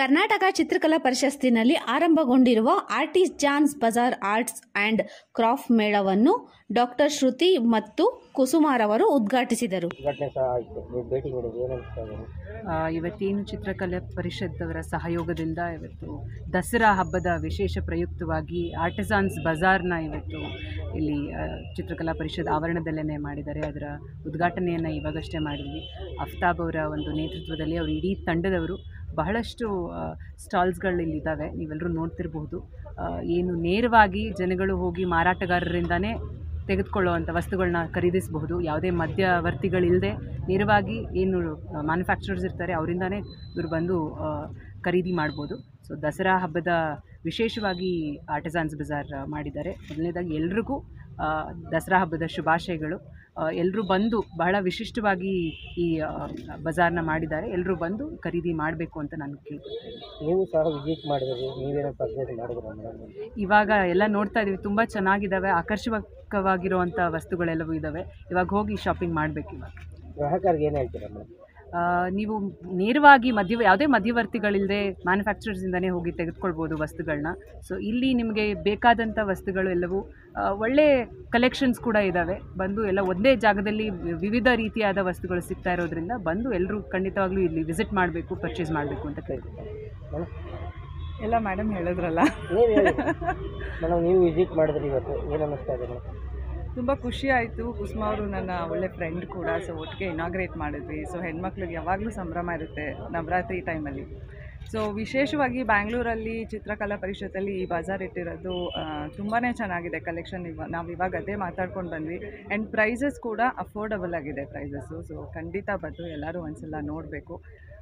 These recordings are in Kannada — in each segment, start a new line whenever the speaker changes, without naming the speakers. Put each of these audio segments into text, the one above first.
ಕರ್ನಾಟಕ ಚಿತ್ರಕಲಾ ಪ್ರಶಸ್ತಿನಲ್ಲಿ ಆರಂಭಗೊಂಡಿರುವ artisans bazaar arts and craft ಮೇಳವನ್ನು ಡಾಕ್ಟರ್ ಶ್ರುತಿ ಮತ್ತು ಕುಸುಮಾರವರು ಉದ್ಘಾಟಿಸಿದರು
ಉದ್ಘಾಟನೆ ಸಹ ಆಯಿತು ನೀವು ಭೇಟಿ ನೀಡಿದ್ದು ಏನು ಅನಿಸ್ತಾ ಇದೆ
ಆ, ಇವತ್ತೇನು ಚಿತ್ರಕಲೆ ಪರಿಷತ್ತವರ ಸಹಯೋಗದಿಂದ ಇವತ್ತು ದಸರಾ ಹಬ್ಬದ ವಿಶೇಷ ಪ್ರಯುಕ್ತವಾಗಿ ಆರ್ಟಿಸಾನ್ಸ್ ಬಜಾರ್ನ ಇವತ್ತು ಇಲ್ಲಿ ಆ, ಚಿತ್ರಕಲಾ ಪರಿಷತ್ ಆವರಣದಲ್ಲೇ ಮಾಡಿದ್ದಾರೆ ಅದರ ಉದ್ಘಾಟನೆಯನ್ನು ಇವಾಗಷ್ಟೇ ಮಾಡಿದ್ವಿ ಅಫ್ತಾಬ್ ಅವರ ಒಂದು ನೇತೃತ್ವದಲ್ಲಿ ಅವರು ಇಡೀ ತಂಡದವರು ಬಹಳಷ್ಟು ಸ್ಟಾಲ್ಸ್ಗಳು ಇಲ್ಲಿದ್ದಾವೆ ನೀವೆಲ್ಲರೂ ನೋಡ್ತಿರಬಹುದು ಆ, ಏನು ನೇರವಾಗಿ ಜನಗಳು ಹೋಗಿ ಮಾರಾಟಗಾರರಿಂದನೇ ತೆಗೆದುಕೊಳ್ಳುವಂಥ ವಸ್ತುಗಳನ್ನ ಖರೀದಿಸಬಹುದು ಯಾವುದೇ ಮಧ್ಯವರ್ತಿಗಳಿಲ್ಲದೆ ನೇರವಾಗಿ ಏನು ಮ್ಯಾನುಫ್ಯಾಕ್ಚರರ್ಸ್ ಇರ್ತಾರೆ ಅವರಿಂದನೇ ಇವರು ಬಂದು ಆ, ಖರೀದಿ ಮಾಡ್ಬೋದು ಸೊ ದಸರಾ ಹಬ್ಬದ ವಿಶೇಷವಾಗಿ ಆರ್ಟಿಸಾನ್ಸ್ ಬಜಾರ್ ಮಾಡಿದ್ದಾರೆ ಮೊದಲನೇದಾಗಿ ಎಲ್ರಿಗೂ ಆ, ದಸರಾ ಹಬ್ಬದ ಶುಭಾಶಯಗಳು ಎಲ್ಲರೂ ಬಂದು ಬಹಳ ವಿಶಿಷ್ಟವಾಗಿ ಈ ಆ, ಬಜಾರ್ನ ಮಾಡಿದ್ದಾರೆ ಎಲ್ಲರೂ ಬಂದು ಖರೀದಿ ಮಾಡಬೇಕು ಅಂತ ನಾನು ಕೇಳ್ಕೊಳ್ತೇನೆ
ನೀವು ಸಹ ವಿಸಿಟ್ ಮಾಡಿದ್ರಿ ನೀವೇನೋ ಪರ್ಚೇಸ್ ಮಾಡಿದ್ರ ಮೇಡಮ್
ಇವಾಗ ಎಲ್ಲ ನೋಡ್ತಾ ಇದ್ದೀವಿ ತುಂಬ ಚೆನ್ನಾಗಿದ್ದಾವೆ ಆಕರ್ಷಕವಾಗಿರುವಂಥ ವಸ್ತುಗಳೆಲ್ಲವೂ ಇದ್ದಾವೆ ಇವಾಗ ಹೋಗಿ ಶಾಪಿಂಗ್ ಮಾಡಬೇಕು ಇವಾಗ
ಗ್ರಾಹಕರಿಗೆ ಏನು ಹೇಳ್ತೀರಾ ಮೇಡಮ್
ಆ, ನೀವು ನೇರವಾಗಿ ಮಧ್ಯ ಯಾವುದೇ ಮಧ್ಯವರ್ತಿಗಳಿಲ್ಲದೆ ಮ್ಯಾನುಫ್ಯಾಕ್ಚರರ್ಸಿಂದನೇ ಹೋಗಿ ತೆಗೆದುಕೊಳ್ಬೋದು ವಸ್ತುಗಳನ್ನ ಸೊ ಇಲ್ಲಿ ನಿಮಗೆ ಬೇಕಾದಂಥ ವಸ್ತುಗಳು ಎಲ್ಲವೂ ಆ, ಒಳ್ಳೆ ಕಲೆಕ್ಷನ್ಸ್ ಕೂಡ ಇದ್ದಾವೆ ಬಂದು ಎಲ್ಲ ಒಂದೇ ಜಾಗದಲ್ಲಿ ವಿ- ವಿವಿಧ ರೀತಿಯಾದ ವಸ್ತುಗಳು ಸಿಗ್ತಾ ಇರೋದ್ರಿಂದ ಬಂದು ಎಲ್ಲರೂ ಖಂಡಿತವಾಗ್ಲೂ ಇಲ್ಲಿ ವಿಸಿಟ್ ಮಾಡಬೇಕು ಪರ್ಚೇಸ್ ಮಾಡಬೇಕು ಅಂತ ಕೇಳ್ತೀನಿ
ಮೇಡಮ್
ಎಲ್ಲ ಮೇಡಮ್ ಹೇಳಿದ್ರಲ್ಲ
ನೀವು ಹೇಳಿ ಮೇಡಮ್ ನೀವು ವಿಸಿಟ್ ಮಾಡಿದ್ರಿ ಇವತ್ತು ಏನು ಅನ್ನಿಸ್ತಾ ಇದೆ ಮೇಡಮ್
ತುಂಬ ಖುಷಿ ಆಯಿತು ಕುಸುಮಾ ಅವರು ನನ್ನ ಒಳ್ಳೆ ಫ್ರೆಂಡ್ ಕೂಡ ಸೊ ಒಟ್ಟಿಗೆ ಇನಾಗ್ರೇಟ್ ಮಾಡಿದ್ವಿ ಸೊ ಹೆಣ್ಮಕ್ಳಿಗೆ ಯಾವಾಗಲೂ ಸಂಭ್ರಮ ಇರುತ್ತೆ ನವರಾತ್ರಿ ಟೈಮಲ್ಲಿ ಸೊ ವಿಶೇಷವಾಗಿ ಬ್ಯಾಂಗ್ಳೂರಲ್ಲಿ ಚಿತ್ರಕಲಾ ಪರಿಷತ್ತಲ್ಲಿ ಈ ಬಜಾರ್ ಇಟ್ಟಿರೋದು ತುಂಬಾ ಚೆನ್ನಾಗಿದೆ ಕಲೆಕ್ಷನ್ ಇವ ನಾವು ಇವಾಗ ಅದೇ ಮಾತಾಡ್ಕೊಂಡು ಬಂದ್ವಿ ಆ್ಯಂಡ್ ಪ್ರೈಸಸ್ ಕೂಡ ಅಫೋರ್ಡಬಲ್ ಆಗಿದೆ ಪ್ರೈಸಸ್ಸು ಸೊ ಖಂಡಿತ ಬಂದು ಎಲ್ಲರೂ ಒಂದ್ಸಲ ನೋಡಬೇಕು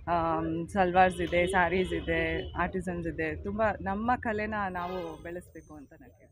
ಸಲ್ವಾರ್ಸ್ ಇದೆ ಸ್ಯಾರೀಸ್ ಇದೆ ಆರ್ಟಿಸನ್ಸ್ ಇದೆ ತುಂಬ ನಮ್ಮ ಕಲೆನ ನಾವು ಬೆಳೆಸಬೇಕು ಅಂತ ನಾನು ಕೇಳ್ತೀನಿ